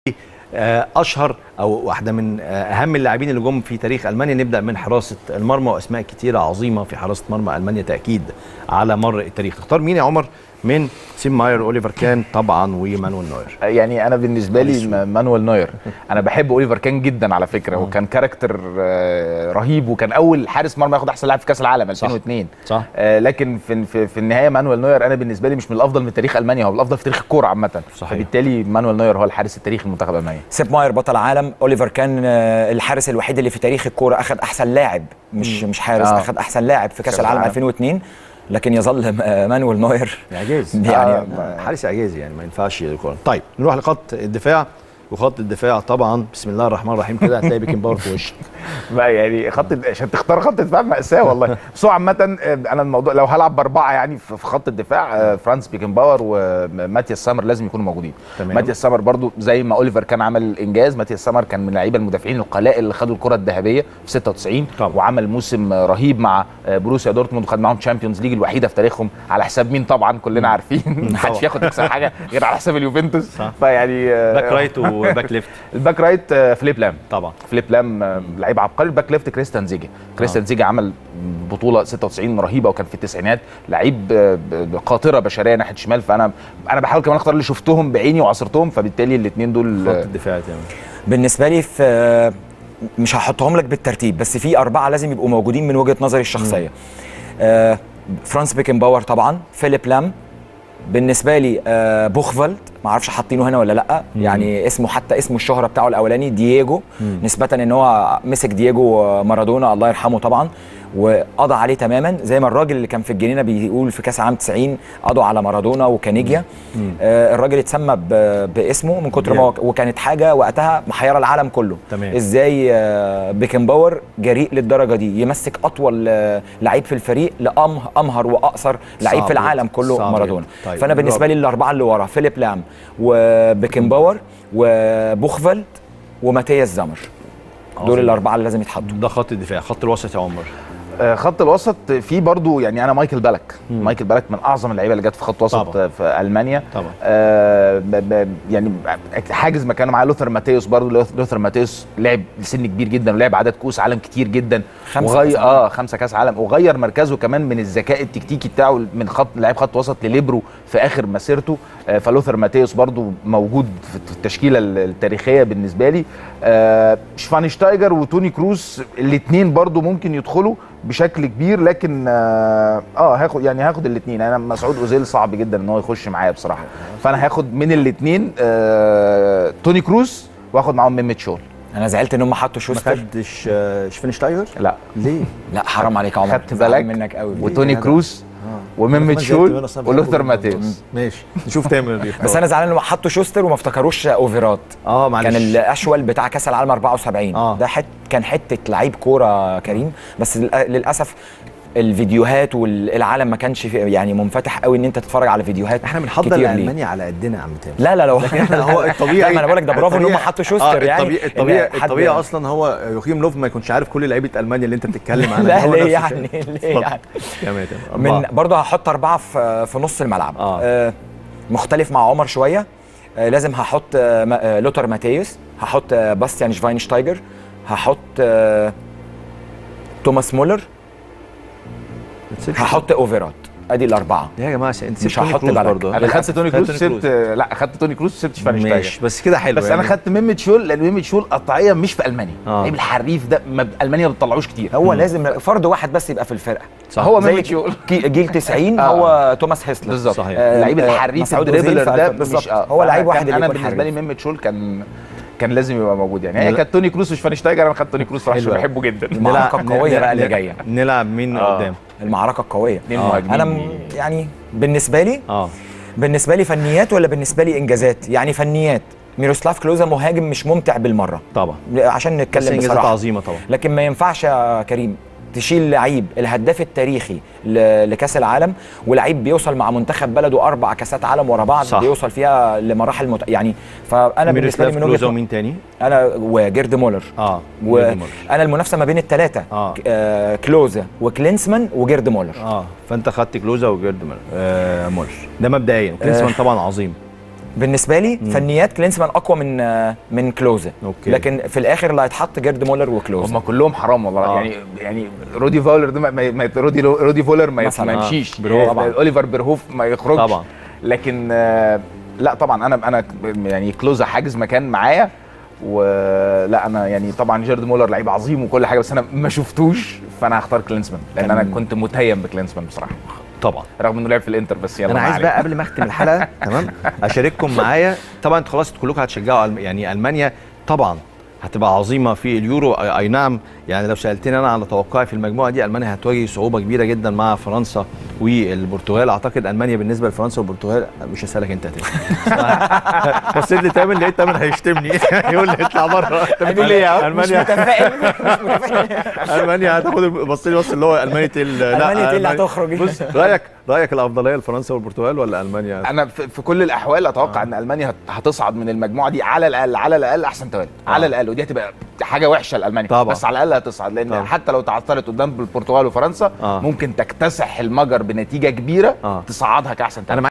آه، اشهر او واحده من آه، اهم اللاعبين اللي جم في تاريخ المانيا نبدا من حراسه المرمى واسماء كتيره عظيمه في حراسه مرمى المانيا تاكيد على مر التاريخ تختار مين يا عمر من سيم ماير اوليفر كان طبعا ومانويل نوير يعني انا بالنسبه لي م- مانويل نوير انا بحب اوليفر كان جدا على فكره وكان كاركتر آه، رهيب وكان اول حارس مرمى ياخد احسن لاعب في كاس العالم 2002 صح. آه، لكن في, في, في النهايه مانويل نوير انا بالنسبه لي مش من الافضل من تاريخ المانيا هو الافضل في تاريخ الكوره عامه صحيح. فبالتالي مانويل نوير هو الحارس التاريخي لمنتخب المانيا سيب ماير بطل عالم اوليفر كان آه، الحارس الوحيد اللي في تاريخ الكوره اخذ احسن لاعب مش مش حارس آه. اخذ احسن لاعب في كاس كأس العالم العالم. 2002 لكن يظل آه، مانويل نوير اعجاز يعني آه، حارس اعجازي يعني ما ينفعش الكوره طيب نروح لخط الدفاع وخط الدفاع طبعا بسم الله الرحمن الرحيم كده هتلاقي بيكن باور في وشك بقى يعني خط عشان تختار خط دفاع مأساة والله بس هو عامة آه، انا الموضوع لو هلعب باربعة يعني في في خط الدفاع آه، فرانس بيكن باور وماتياس سامر لازم يكونوا موجودين تمام. ماتياس سامر برضو زي ما اوليفر كان عمل انجاز ماتياس سامر كان من اللعيبه المدافعين القلائل اللي خدوا الكرة الذهبية في 96 طبعا. وعمل موسم آه، رهيب مع آه، بروسيا دورتموند وخد معاهم تشامبيونز ليج الوحيدة في تاريخهم على حساب مين طبعا كلنا عارفين محدش ياخد اكثر حاجة غير على حساب اليوفنتوس صح. فيعني آه، باك رايت وباك ليفت الباك رايت آه، فليب لام طبعا فليب لام آه، لعيب عبقري الباك ليفت كريستيان زيجي كريستيان زيجي عمل بطوله 96 رهيبه وكان في التسعينات لعيب آه، ب- قاطره بشريه ناحيه الشمال فانا انا بحاول كمان اختار اللي شفتهم بعيني وعاصرتهم فبالتالي الاثنين دول خط آه، الدفاع تمام بالنسبه لي في مش هحطهم لك بالترتيب بس في اربعه لازم يبقوا موجودين من وجهه نظري الشخصيه آه فرانس بيكن باور طبعا فيليب لام بالنسبه لي آه بوخفالد ما اعرفش حاطينه هنا ولا لا يعني اسمه حتى اسمه الشهره بتاعه الاولاني دييجو نسبه ان هو مسك دييجو مارادونا الله يرحمه طبعا وقضى عليه تماما زي ما الراجل اللي كان في الجنينه بيقول في كاس عام 90 قضوا على مارادونا وكانيجيا آه الراجل اتسمى ب- باسمه من كتر ما هو وكانت حاجه وقتها محيره العالم كله تمام. ازاي آه، بيكن باور جريء للدرجه دي يمسك اطول آه، لعيب في الفريق لامهر واقصر لعيب صعب في العالم جدا. كله صعب مارادونا جدا. طيب، فانا بالنسبه لي الاربعه اللي ورا فيليب لام وبيكن باور وبوخفالد وماتياس زامر دول عظيم. الاربعه اللي لازم يتحطوا ده خط الدفاع خط الوسط يا عمر آه، خط الوسط فيه برضو يعني انا مايكل بالك مايكل بالك من اعظم اللعيبه اللي جت في خط وسط طبعا. آه، في المانيا طبعا. آه ب ب يعني حاجز مكانه معاه لوثر ماتيوس برضو لوث- لوثر ماتيوس لعب لسن كبير جدا ولعب عدد كؤوس عالم كتير جدا خمسة وغير كأس عالم. اه خمسه كاس عالم وغير مركزه كمان من الذكاء التكتيكي بتاعه من خط لعيب خط وسط لليبرو في اخر مسيرته آه فلوثر ماتيوس برضو موجود في التشكيله التاريخيه بالنسبه لي آه شفاينشتايجر وتوني كروز الاثنين برضو ممكن يدخلوا بشكل كبير لكن اه, آه هاخد يعني هاخد الاثنين انا مسعود اوزيل صعب جدا ان هو يخش معايا بصراحه فانا هاخد من الاثنين آه توني كروز واخد معاهم ميميت شول انا زعلت ان هم حطوا ما شوستر خدش آه، شفينشتايجر لا ليه لا حرام عليك يا عمر خدت زعلان بالك منك قوي وتوني يا كروز وميميت شول ولوثر ماتيوس ماشي نشوف تامر بيختار بس انا زعلان ان هم حطوا شوستر وما افتكروش اوفيرات اه معلش كان الاشول بتاع كاس العالم 74 آه. ده حت كان حته لعيب كوره كريم بس للأ- للاسف الفيديوهات والعالم ما كانش في- يعني منفتح قوي ان انت تتفرج على فيديوهات احنا بنحضر كتير ليه. لالمانيا على قدنا يا عم تامر لا لا لو لكن احنا هو الطبيعي لا ما انا بقول لك ده برافو ان هم الطبيعي- حطوا شوستر آه يعني الطبيعي إن الطبيعي, حد- الطبيعي اصلا هو يوخيم لوف ما يكونش عارف كل لعيبه المانيا اللي انت بتتكلم عنها لا هو ليه نفس يعني الشيء. ليه اتفضل. يعني تمام تمام من أربعة. برضه هحط اربعه في في نص الملعب آه. آه مختلف مع عمر شويه آه لازم هحط آه ما- آه لوتر ماتيوس هحط آه باستيان شفاينشتايجر هحط آه توماس مولر ما تسيبش- هحط اوفيرات ادي الاربعه يا جماعه انت مش سبت توني هحط كروز بالك. برضه انا للأسف خدت توني خدت كروز توني سبت لا خدت توني كروز سبت شفاينشتايجر ماشي بس كده حلو بس انا يعني. خدت ميميت شول لان ميميت شول قطعيه مش في المانيا آه. لعيب الحريف ده ما المانيا ما بتطلعوش كتير هو لازم فرد واحد بس يبقى في الفرقه صح. هو زي ميميت شول كي- جيل 90 آه. هو توماس هيسلر بالظبط صحيح. آه، اللعيب آه، الحريف مسعود أوزيل الدريبلر في- ده بالظبط. مش آه. هو لعيب فأنا واحد كان- اللي انا يكون بالنسبه لي حريف. ميميت شول كان كان لازم يبقى موجود يعني هي لا. كانت توني كروس وشفاينشتايجر انا خدت توني كروس صراحه حلو عشان أوي. بحبه جدا المعركة القوية بقى اللي نلعب- جاية. نلعب مين آه. قدام المعركه القويه اتنين آه. مهاجمين انا م- يعني بالنسبه لي اه بالنسبه لي فنيات ولا بالنسبه لي انجازات يعني فنيات ميروسلاف كلوزا مهاجم مش ممتع بالمره طبعا عشان بس نتكلم انجازات بصراحه عظيمه طبعا لكن ما ينفعش يا كريم تشيل لعيب الهداف التاريخي ل- لكاس العالم ولعيب بيوصل مع منتخب بلده اربع كاسات عالم ورا بعض صح. بيوصل فيها لمراحل مت... يعني فانا بالنسبه لي ميروسلاف من كلوزا وجهه ومين تاني؟ انا وجيرد مولر اه جيردي مولر. وانا المنافسه ما بين الثلاثه آه. آه كلوزا وكلينسمان وجيرد مولر اه فانت خدت كلوزا وجيرد مولر آه مولر ده مبدئيا كلينسمان طبعا عظيم بالنسبه لي فنيات كلينسمان اقوى من آه، من كلوزا أوكي. لكن في الاخر اللي هيتحط جيرد مولر وكلوزا هم كلهم حرام والله آه. يعني يعني رودي فاولر ده ما- ما ما- رودي رودي فولر ما مثلاً. ما آه. يمشيش برهوف. طبعا اوليفر بيرهوف ما يخرجش طبعا. لكن آه، لا طبعا انا انا يعني كلوزا حاجز مكان معايا ولا انا يعني طبعا جيرد مولر لعيب عظيم وكل حاجه بس انا ما شفتوش فانا هختار كلينسمان لان انا كان- كنت متيم بكلينسمان بصراحه طبعا رغم انه لعب في الانتر بس يلا انا ما عايز علينا. بقى قبل ما اختم الحلقه تمام اشارككم معايا طبعا انتوا خلاص كلكم هتشجعوا ألم- يعني المانيا طبعا هتبقى عظيمه في اليورو اي أي نعم يعني لو سالتني انا على توقعي في المجموعه دي المانيا هتواجه صعوبه كبيره جدا مع فرنسا والبرتغال اعتقد المانيا بالنسبه لفرنسا والبرتغال مش هسالك انت تاني بصيت لي تامر لقيت تامر هيشتمني يقول لي اطلع بره هيقول لي يا مش المانيا متفائل مش متفائل المانيا هتاخد بص لي بص اللي هو المانيا ال- لا ألمانيا اللي ألمانيا- هتخرج. بص رايك رايك الافضليه لفرنسا والبرتغال ولا المانيا انا في, في كل الاحوال اتوقع ان المانيا هت- هتصعد من المجموعه دي على الاقل على الاقل احسن توالد على الاقل ودي هتبقى حاجه وحشه لالمانيا طبعا. بس على الاقل هتصعد لان طبعا. حتى لو تعثرت قدام البرتغال وفرنسا آه. ممكن تكتسح المجر بنتيجه كبيره آه. تصعدها كاحسن توالد انا